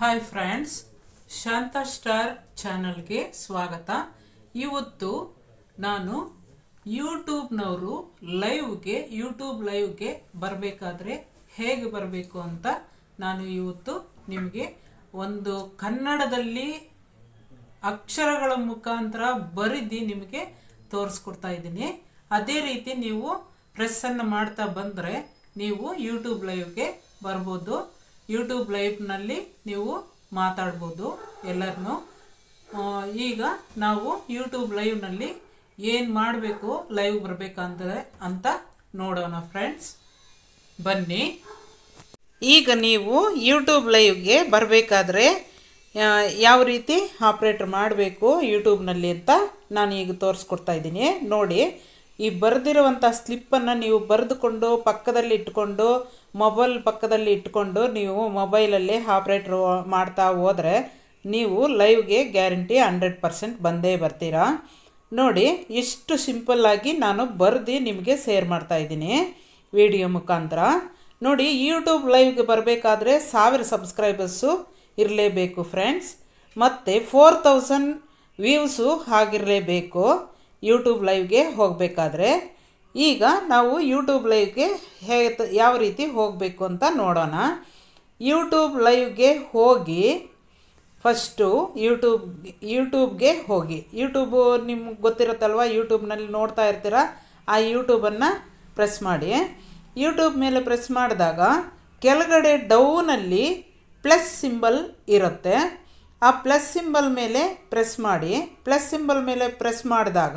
hi friends ಶಾಂತ star ಚಾನಲ್ಗೆ ಸ್ವಾಗತ ಇವತ್ತು ನಾನು ಯೂಟ್ಯೂಬ್ನವರು ಲೈವ್ಗೆ ಯೂಟ್ಯೂಬ್ ಲೈವ್ಗೆ ಬರಬೇಕಾದ್ರೆ ಹೇಗೆ ಬರಬೇಕು ಅಂತ ನಾನು ಇವತ್ತು ನಿಮಗೆ ಒಂದು ಕನ್ನಡದಲ್ಲಿ ಅಕ್ಷರಗಳ ಮುಖಾಂತರ ಬರೆದು ನಿಮಗೆ ತೋರಿಸ್ಕೊಡ್ತಾ ಇದ್ದೀನಿ ಅದೇ ರೀತಿ ನೀವು ಪ್ರೆಸ್ಸನ್ನು ಮಾಡ್ತಾ ಬಂದರೆ ನೀವು ಯೂಟ್ಯೂಬ್ ಲೈವ್ಗೆ ಬರ್ಬೋದು ಯೂಟ್ಯೂಬ್ ಲೈವ್ನಲ್ಲಿ ನೀವು ಮಾತಾಡ್ಬೋದು ಎಲ್ಲರನ್ನೂ ಈಗ ನಾವು ಯೂಟ್ಯೂಬ್ ಲೈವ್ನಲ್ಲಿ ಏನು ಮಾಡಬೇಕು ಲೈವ್ ಬರಬೇಕಂದ್ರೆ ಅಂತ ನೋಡೋಣ ಫ್ರೆಂಡ್ಸ್ ಬನ್ನಿ ಈಗ ನೀವು ಯೂಟ್ಯೂಬ್ ಲೈವ್ಗೆ ಬರಬೇಕಾದ್ರೆ ಯಾವ ರೀತಿ ಆಪ್ರೇಟರ್ ಮಾಡಬೇಕು ಯೂಟ್ಯೂಬ್ನಲ್ಲಿ ಅಂತ ನಾನು ಈಗ ತೋರಿಸ್ಕೊಡ್ತಾ ಇದ್ದೀನಿ ನೋಡಿ ಈ ಬರೆದಿರುವಂಥ ಸ್ಲಿಪ್ಪನ್ನು ನೀವು ಬರೆದುಕೊಂಡು ಪಕ್ಕದಲ್ಲಿ ಇಟ್ಕೊಂಡು ಮೊಬೈಲ್ ಪಕ್ಕದಲ್ಲಿ ಇಟ್ಕೊಂಡು ನೀವು ಮೊಬೈಲಲ್ಲಿ ಆಪ್ರೇಟ್ರ್ ಮಾಡ್ತಾ ಹೋದರೆ ನೀವು ಲೈವ್ಗೆ ಗ್ಯಾರಂಟಿ ಹಂಡ್ರೆಡ್ ಪರ್ಸೆಂಟ್ ಬಂದೇ ಬರ್ತೀರಾ ನೋಡಿ ಇಷ್ಟು ಸಿಂಪಲ್ಲಾಗಿ ನಾನು ಬರೆದು ನಿಮಗೆ ಶೇರ್ ಮಾಡ್ತಾ ಇದ್ದೀನಿ ವಿಡಿಯೋ ಮುಖಾಂತರ ನೋಡಿ ಯೂಟ್ಯೂಬ್ ಲೈವ್ಗೆ ಬರಬೇಕಾದ್ರೆ ಸಾವಿರ ಸಬ್ಸ್ಕ್ರೈಬರ್ಸು ಇರಲೇಬೇಕು ಫ್ರೆಂಡ್ಸ್ ಮತ್ತು ಫೋರ್ ತೌಸಂಡ್ ವ್ಯೂಸು ಆಗಿರಲೇಬೇಕು ಯೂಟ್ಯೂಬ್ ಲೈವ್ಗೆ ಹೋಗಬೇಕಾದ್ರೆ ಈಗ ನಾವು ಯೂಟ್ಯೂಬ್ ಲೈವ್ಗೆ ಹೇಗೆ ಯಾವ ರೀತಿ ಹೋಗಬೇಕು ಅಂತ ನೋಡೋಣ ಯೂಟ್ಯೂಬ್ ಲೈವ್ಗೆ ಹೋಗಿ ಫಸ್ಟು ಯೂಟ್ಯೂಬ್ ಯೂಟ್ಯೂಬ್ಗೆ ಹೋಗಿ ಯೂಟ್ಯೂಬು ನಿಮ್ಗೆ ಗೊತ್ತಿರುತ್ತಲ್ವ ಯೂಟ್ಯೂಬ್ನಲ್ಲಿ ನೋಡ್ತಾ ಇರ್ತೀರ ಆ ಯೂಟ್ಯೂಬನ್ನು ಪ್ರೆಸ್ ಮಾಡಿ ಯೂಟ್ಯೂಬ್ ಮೇಲೆ ಪ್ರೆಸ್ ಮಾಡಿದಾಗ ಕೆಳಗಡೆ ಡೌನಲ್ಲಿ ಪ್ಲಸ್ ಸಿಂಬಲ್ ಇರುತ್ತೆ ಆ ಪ್ಲಸ್ ಸಿಂಬಲ್ ಮೇಲೆ ಪ್ರೆಸ್ ಮಾಡಿ ಪ್ಲಸ್ ಸಿಂಬಲ್ ಮೇಲೆ ಪ್ರೆಸ್ ಮಾಡಿದಾಗ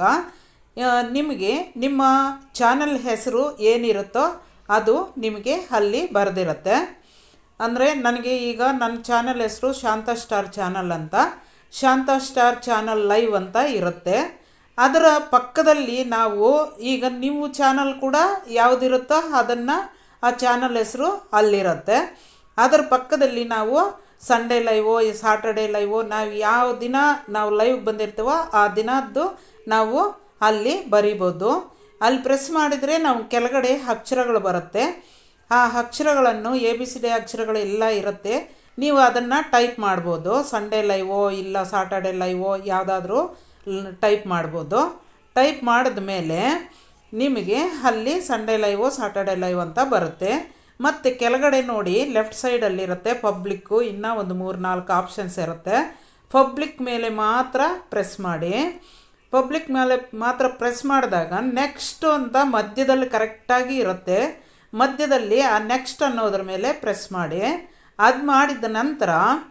ನಿಮಗೆ ನಿಮ್ಮ ಚಾನಲ್ ಹೆಸರು ಏನಿರುತ್ತೋ ಅದು ನಿಮಗೆ ಅಲ್ಲಿ ಬರೆದಿರುತ್ತೆ ಅಂದರೆ ನನಗೆ ಈಗ ನನ್ನ ಚಾನಲ್ ಹೆಸರು ಶಾಂತ ಸ್ಟಾರ್ ಚಾನಲ್ ಅಂತ ಶಾಂತ ಸ್ಟಾರ್ ಚಾನಲ್ ಲೈವ್ ಅಂತ ಇರುತ್ತೆ ಅದರ ಪಕ್ಕದಲ್ಲಿ ನಾವು ಈಗ ನೀವು ಚಾನಲ್ ಕೂಡ ಯಾವುದಿರುತ್ತೋ ಅದನ್ನು ಆ ಚಾನಲ್ ಹೆಸರು ಅಲ್ಲಿರುತ್ತೆ ಅದರ ಪಕ್ಕದಲ್ಲಿ ನಾವು ಸಂಡೇ ಲೈವೋ ಸಾಟರ್ಡೇ ಲೈವೋ ನಾವು ಯಾವ ದಿನ ನಾವು ಲೈವ್ ಬಂದಿರ್ತೀವೋ ಆ ದಿನದ್ದು ನಾವು ಅಲ್ಲಿ ಬರಿಬೋದು ಅಲ್ಲಿ ಪ್ರೆಸ್ ಮಾಡಿದರೆ ನಾವು ಕೆಳಗಡೆ ಅಕ್ಷರಗಳು ಬರುತ್ತೆ ಆ ಅಕ್ಷರಗಳನ್ನು ಎ ಬಿ ಸಿ ಡಿ ಅಕ್ಷರಗಳು ಎಲ್ಲ ಇರುತ್ತೆ ನೀವು ಅದನ್ನು ಟೈಪ್ ಮಾಡ್ಬೋದು ಸಂಡೇ ಲೈವೋ ಇಲ್ಲ ಸಾಟರ್ಡೆ ಲೈವೋ ಯಾವುದಾದ್ರೂ ಟೈಪ್ ಮಾಡ್ಬೋದು ಟೈಪ್ ಮಾಡಿದ ಮೇಲೆ ನಿಮಗೆ ಅಲ್ಲಿ ಸಂಡೇ ಲೈವೋ ಸಾಟರ್ಡೆ ಲೈವ್ ಅಂತ ಬರುತ್ತೆ ಮತ್ತು ಕೆಳಗಡೆ ನೋಡಿ ಲೆಫ್ಟ್ ಸೈಡಲ್ಲಿರುತ್ತೆ ಪಬ್ಲಿಕ್ಕು ಇನ್ನೂ ಒಂದು ಮೂರು ನಾಲ್ಕು ಆಪ್ಷನ್ಸ್ ಇರುತ್ತೆ ಪಬ್ಲಿಕ್ ಮೇಲೆ ಮಾತ್ರ ಪ್ರೆಸ್ ಮಾಡಿ ಪಬ್ಲಿಕ್ ಮೇಲೆ ಮಾತ್ರ ಪ್ರೆಸ್ ಮಾಡಿದಾಗ ನೆಕ್ಸ್ಟ್ ಅಂತ ಮಧ್ಯದಲ್ಲಿ ಕರೆಕ್ಟಾಗಿ ಇರುತ್ತೆ ಮಧ್ಯದಲ್ಲಿ ಆ ನೆಕ್ಸ್ಟ್ ಅನ್ನೋದ್ರ ಮೇಲೆ ಪ್ರೆಸ್ ಮಾಡಿ ಅದು ಮಾಡಿದ ನಂತರ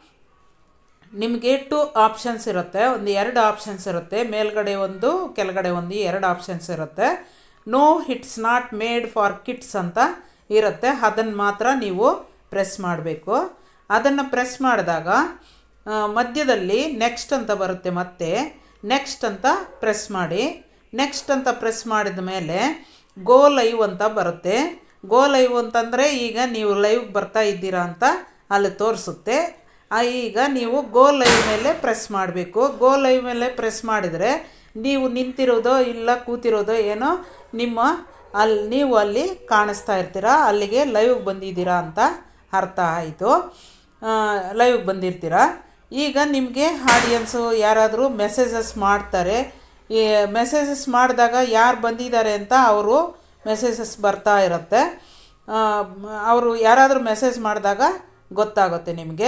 ನಿಮಗೆ ಟು ಆಪ್ಷನ್ಸ್ ಇರುತ್ತೆ ಒಂದು ಎರಡು ಆಪ್ಷನ್ಸ್ ಇರುತ್ತೆ ಮೇಲ್ಗಡೆ ಒಂದು ಕೆಳಗಡೆ ಒಂದು ಎರಡು ಆಪ್ಷನ್ಸ್ ಇರುತ್ತೆ no it's not made for kids ಅಂತ ಇರುತ್ತೆ ಅದನ್ನು ಮಾತ್ರ ನೀವು ಪ್ರೆಸ್ ಮಾಡಬೇಕು ಅದನ್ನು ಪ್ರೆಸ್ ಮಾಡಿದಾಗ ಮಧ್ಯದಲ್ಲಿ ನೆಕ್ಸ್ಟ್ ಅಂತ ಬರುತ್ತೆ ಮತ್ತೆ ನೆಕ್ಸ್ಟ್ ಅಂತ ಪ್ರೆಸ್ ಮಾಡಿ ನೆಕ್ಸ್ಟ್ ಅಂತ ಪ್ರೆಸ್ ಮಾಡಿದ ಮೇಲೆ ಗೋ ಲೈವ್ ಅಂತ ಬರುತ್ತೆ ಗೋ ಲೈವ್ ಅಂತಂದರೆ ಈಗ ನೀವು ಲೈವ್ ಬರ್ತಾ ಇದ್ದೀರಾ ಅಂತ ಅಲ್ಲಿ ತೋರಿಸುತ್ತೆ ಈಗ ನೀವು ಗೋ ಲೈವ್ ಮೇಲೆ ಪ್ರೆಸ್ ಮಾಡಬೇಕು ಗೋ ಲೈವ್ ಮೇಲೆ ಪ್ರೆಸ್ ಮಾಡಿದರೆ ನೀವು ನಿಂತಿರೋದೋ ಇಲ್ಲ ಕೂತಿರೋದೋ ಏನೋ ನಿಮ್ಮ ಅಲ್ಲಿ ನೀವು ಅಲ್ಲಿ ಕಾಣಿಸ್ತಾ ಇರ್ತೀರ ಅಲ್ಲಿಗೆ ಲೈವ್ಗೆ ಬಂದಿದ್ದೀರಾ ಅಂತ ಅರ್ಥ ಆಯಿತು ಲೈವ್ಗೆ ಬಂದಿರ್ತೀರ ಈಗ ನಿಮಗೆ ಆಡಿಯನ್ಸು ಯಾರಾದರೂ ಮೆಸೇಜಸ್ ಮಾಡ್ತಾರೆ ಈ ಮೆಸೇಜಸ್ ಮಾಡಿದಾಗ ಯಾರು ಬಂದಿದ್ದಾರೆ ಅಂತ ಅವರು ಮೆಸೇಜಸ್ ಬರ್ತಾ ಇರುತ್ತೆ ಅವರು ಯಾರಾದರೂ ಮೆಸೇಜ್ ಮಾಡಿದಾಗ ಗೊತ್ತಾಗುತ್ತೆ ನಿಮಗೆ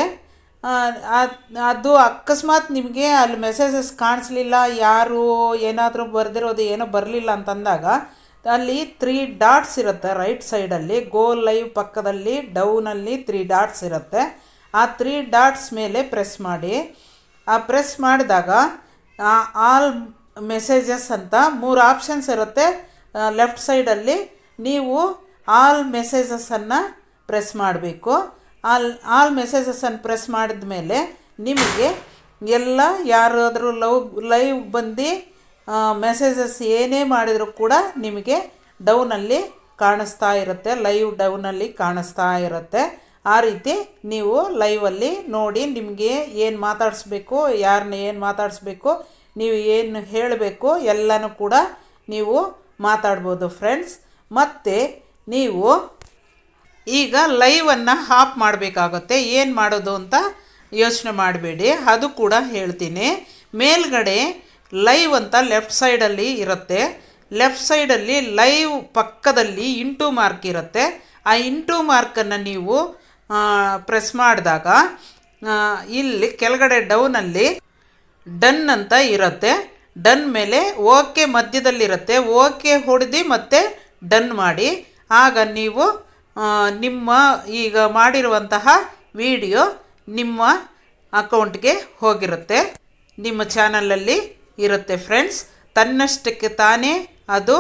ಅದು ಅಕಸ್ಮಾತ್ ನಿಮಗೆ ಅಲ್ಲಿ ಮೆಸೇಜಸ್ ಕಾಣಿಸ್ಲಿಲ್ಲ ಯಾರು ಏನಾದರೂ ಬರೆದಿರೋದು ಏನೋ ಬರಲಿಲ್ಲ ಅಂತಂದಾಗ ಅಲ್ಲಿ ತ್ರೀ ಡಾಟ್ಸ್ ಇರುತ್ತೆ ರೈಟ್ ಸೈಡಲ್ಲಿ ಗೋ ಲೈವ್ ಪಕ್ಕದಲ್ಲಿ ಡೌನಲ್ಲಿ ತ್ರೀ ಡಾಟ್ಸ್ ಇರುತ್ತೆ ಆ ತ್ರೀ ಡಾಟ್ಸ್ ಮೇಲೆ ಪ್ರೆಸ್ ಮಾಡಿ ಆ ಪ್ರೆಸ್ ಮಾಡಿದಾಗ ಆಲ್ ಮೆಸೇಜಸ್ ಅಂತ ಮೂರು ಆಪ್ಷನ್ಸ್ ಇರುತ್ತೆ ಲೆಫ್ಟ್ ಸೈಡಲ್ಲಿ ನೀವು ಆಲ್ ಮೆಸೇಜಸನ್ನು ಪ್ರೆಸ್ ಮಾಡಬೇಕು ಆಲ್ ಆಲ್ ಮೆಸೇಜಸನ್ನು ಪ್ರೆಸ್ ಮಾಡಿದ ಮೇಲೆ ನಿಮಗೆ ಎಲ್ಲ ಯಾರಾದರೂ ಲವ್ ಲೈವ್ ಬಂದು ಮೆಸೇಜಸ್ ಏನೇ ಮಾಡಿದರೂ ಕೂಡ ನಿಮಗೆ ಡೌನಲ್ಲಿ ಕಾಣಿಸ್ತಾ ಇರುತ್ತೆ ಲೈವ್ ಡೌನಲ್ಲಿ ಕಾಣಿಸ್ತಾ ಇರುತ್ತೆ ಆ ರೀತಿ ನೀವು ಲೈವಲ್ಲಿ ನೋಡಿ ನಿಮಗೆ ಏನು ಮಾತಾಡಿಸ್ಬೇಕು ಯಾರನ್ನ ಏನು ಮಾತಾಡಿಸ್ಬೇಕು ನೀವು ಏನು ಹೇಳಬೇಕು ಎಲ್ಲನೂ ಕೂಡ ನೀವು ಮಾತಾಡ್ಬೋದು ಫ್ರೆಂಡ್ಸ್ ಮತ್ತು ನೀವು ಈಗ ಲೈವನ್ನು ಆಫ್ ಮಾಡಬೇಕಾಗುತ್ತೆ ಏನು ಮಾಡೋದು ಅಂತ ಯೋಚನೆ ಮಾಡಬೇಡಿ ಅದು ಕೂಡ ಹೇಳ್ತೀನಿ ಮೇಲ್ಗಡೆ ಲೈವ್ ಅಂತ ಲೆಫ್ಟ್ ಸೈಡಲ್ಲಿ ಇರುತ್ತೆ ಲೆಫ್ಟ್ ಸೈಡಲ್ಲಿ ಲೈವ್ ಪಕ್ಕದಲ್ಲಿ ಇಂಟು ಮಾರ್ಕ್ ಇರುತ್ತೆ ಆ ಇಂಟು ಮಾರ್ಕನ್ನು ನೀವು ಪ್ರೆಸ್ ಮಾಡಿದಾಗ ಇಲ್ಲಿ ಕೆಳಗಡೆ ಡೌನಲ್ಲಿ ಡನ್ ಅಂತ ಇರುತ್ತೆ ಡನ್ ಮೇಲೆ ಓಕೆ ಮಧ್ಯದಲ್ಲಿರುತ್ತೆ ಓಕೆ ಹೊಡೆದು ಮತ್ತೆ ಡನ್ ಮಾಡಿ ಆಗ ನೀವು ಆ, ನಿಮ್ಮ ಈಗ ಮಾಡಿರುವಂತಹ ವಿಡಿಯೋ ನಿಮ್ಮ ಅಕೌಂಟ್ಗೆ ಹೋಗಿರುತ್ತೆ ನಿಮ್ಮ ಚಾನಲಲ್ಲಿ ಇರುತ್ತೆ ಫ್ರೆಂಡ್ಸ್ ತನ್ನಷ್ಟಕ್ಕೆ ತಾನೇ ಅದು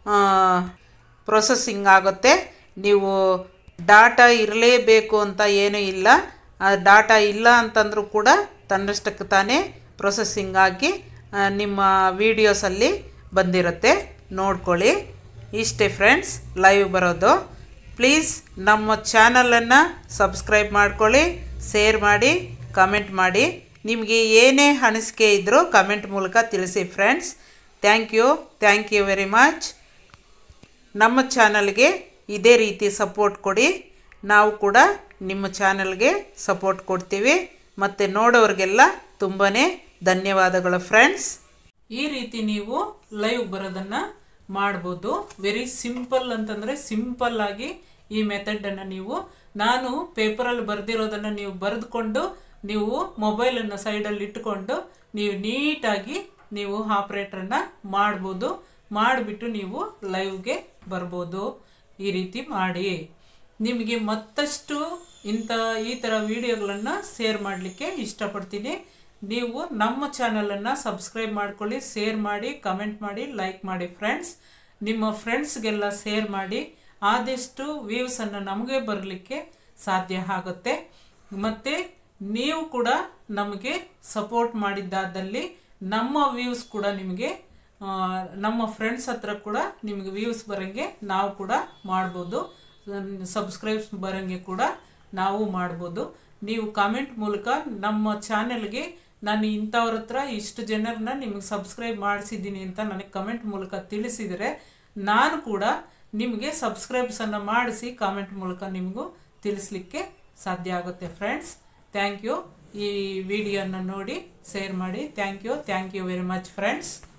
ಪ್ರೊಸೆಸಿಂಗ್ ಆಗುತ್ತೆ ನೀವು ಡಾಟಾ ಇರಲೇಬೇಕು ಅಂತ ಏನೂ ಇಲ್ಲ ಆ ಡಾಟಾ ಇಲ್ಲ ಅಂತಂದರೂ ಕೂಡ ತನ್ನಷ್ಟಕ್ಕೆ ತಾನೇ ಪ್ರೊಸೆಸಿಂಗ್ ಆಗಿ ಆ, ನಿಮ್ಮ ವೀಡಿಯೋಸಲ್ಲಿ ಬಂದಿರುತ್ತೆ ನೋಡ್ಕೊಳ್ಳಿ ಇಷ್ಟೇ ಫ್ರೆಂಡ್ಸ್ ಲೈವ್ ಬರೋದು ಪ್ಲೀಸ್ ನಮ್ಮ ಚಾನಲನ್ನು ಸಬ್ಸ್ಕ್ರೈಬ್ ಮಾಡ್ಕೊಳ್ಳಿ ಶೇರ್ ಮಾಡಿ ಕಮೆಂಟ್ ಮಾಡಿ ನಿಮಗೆ ಏನೇ ಅನಿಸಿಕೆ ಇದ್ದರೂ ಕಮೆಂಟ್ ಮೂಲಕ ತಿಳಿಸಿ friends thank you thank you very much ನಮ್ಮ ಚಾನಲ್ಗೆ ಇದೇ ರೀತಿ ಸಪೋರ್ಟ್ ಕೊಡಿ ನಾವು ಕೂಡ ನಿಮ್ಮ ಚಾನಲ್ಗೆ ಸಪೋರ್ಟ್ ಕೊಡ್ತೀವಿ ಮತ್ತು ನೋಡೋರಿಗೆಲ್ಲ ತುಂಬಾ ಧನ್ಯವಾದಗಳು ಫ್ರೆಂಡ್ಸ್ ಈ ರೀತಿ ನೀವು ಲೈವ್ ಬರೋದನ್ನು ಮಾಡ್ಬೋದು ವೆರಿ ಸಿಂಪಲ್ ಅಂತಂದರೆ ಸಿಂಪಲ್ ಆಗಿ ಈ ಮೆಥಡನ್ನು ನೀವು ನಾನು ಪೇಪರಲ್ಲಿ ಬರೆದಿರೋದನ್ನು ನೀವು ಬರೆದುಕೊಂಡು ನೀವು ಮೊಬೈಲನ್ನು ಸೈಡಲ್ಲಿ ಇಟ್ಕೊಂಡು ನೀವು ನೀಟಾಗಿ ನೀವು ಆಪ್ರೇಟ್ರನ್ನು ಮಾಡ್ಬೋದು ಮಾಡಿಬಿಟ್ಟು ನೀವು ಲೈವ್ಗೆ ಬರ್ಬೋದು ಈ ರೀತಿ ಮಾಡಿ ನಿಮಗೆ ಮತ್ತಷ್ಟು ಇಂಥ ಈ ಥರ ವಿಡಿಯೋಗಳನ್ನು ಶೇರ್ ಮಾಡಲಿಕ್ಕೆ ಇಷ್ಟಪಡ್ತೀನಿ ನೀವು ನಮ್ಮ ಚಾನಲನ್ನು ಸಬ್ಸ್ಕ್ರೈಬ್ ಮಾಡ್ಕೊಳ್ಳಿ ಶೇರ್ ಮಾಡಿ ಕಮೆಂಟ್ ಮಾಡಿ ಲೈಕ್ ಮಾಡಿ ಫ್ರೆಂಡ್ಸ್ ನಿಮ್ಮ ಫ್ರೆಂಡ್ಸ್ಗೆಲ್ಲ ಶೇರ್ ಮಾಡಿ ಆದಷ್ಟು ವ್ಯೂಸನ್ನು ನಮಗೆ ಬರಲಿಕ್ಕೆ ಸಾಧ್ಯ ಆಗುತ್ತೆ ಮತ್ತು ನೀವು ಕೂಡ ನಮಗೆ ಸಪೋರ್ಟ್ ಮಾಡಿದ್ದಾದಲ್ಲಿ ನಮ್ಮ ವ್ಯೂಸ್ ಕೂಡ ನಿಮಗೆ ಆ, ನಮ್ಮ ಫ್ರೆಂಡ್ಸ್ ಹತ್ರ ಕೂಡ ನಿಮಗೆ ವ್ಯೂಸ್ ಬರೋಂಗೆ ನಾವು ಕೂಡ ಮಾಡ್ಬೋದು ಸಬ್ಸ್ಕ್ರೈಬ್ಸ್ ಬರೋಂಗೆ ಕೂಡ ನಾವು ಮಾಡ್ಬೋದು ನೀವು ಕಾಮೆಂಟ್ ಮೂಲಕ ನಮ್ಮ ಚಾನೆಲ್ಗೆ ನಾನು ಇಂಥವ್ರ ಹತ್ರ ಇಷ್ಟು ಜನರನ್ನ ನಿಮಗೆ ಸಬ್ಸ್ಕ್ರೈಬ್ ಮಾಡಿಸಿದ್ದೀನಿ ಅಂತ ನನಗೆ ಕಮೆಂಟ್ ಮೂಲಕ ತಿಳಿಸಿದರೆ ನಾನು ಕೂಡ ನಿಮಗೆ ಸಬ್ಸ್ಕ್ರೈಬ್ಸನ್ನು ಮಾಡಿಸಿ ಕಾಮೆಂಟ್ ಮೂಲಕ ನಿಮಗೂ ತಿಳಿಸ್ಲಿಕ್ಕೆ ಸಾಧ್ಯ ಆಗುತ್ತೆ ಫ್ರೆಂಡ್ಸ್ ಥ್ಯಾಂಕ್ ಯು ಈ ವಿಡಿಯೋನ ನೋಡಿ ಶೇರ್ ಮಾಡಿ thank you thank you very much friends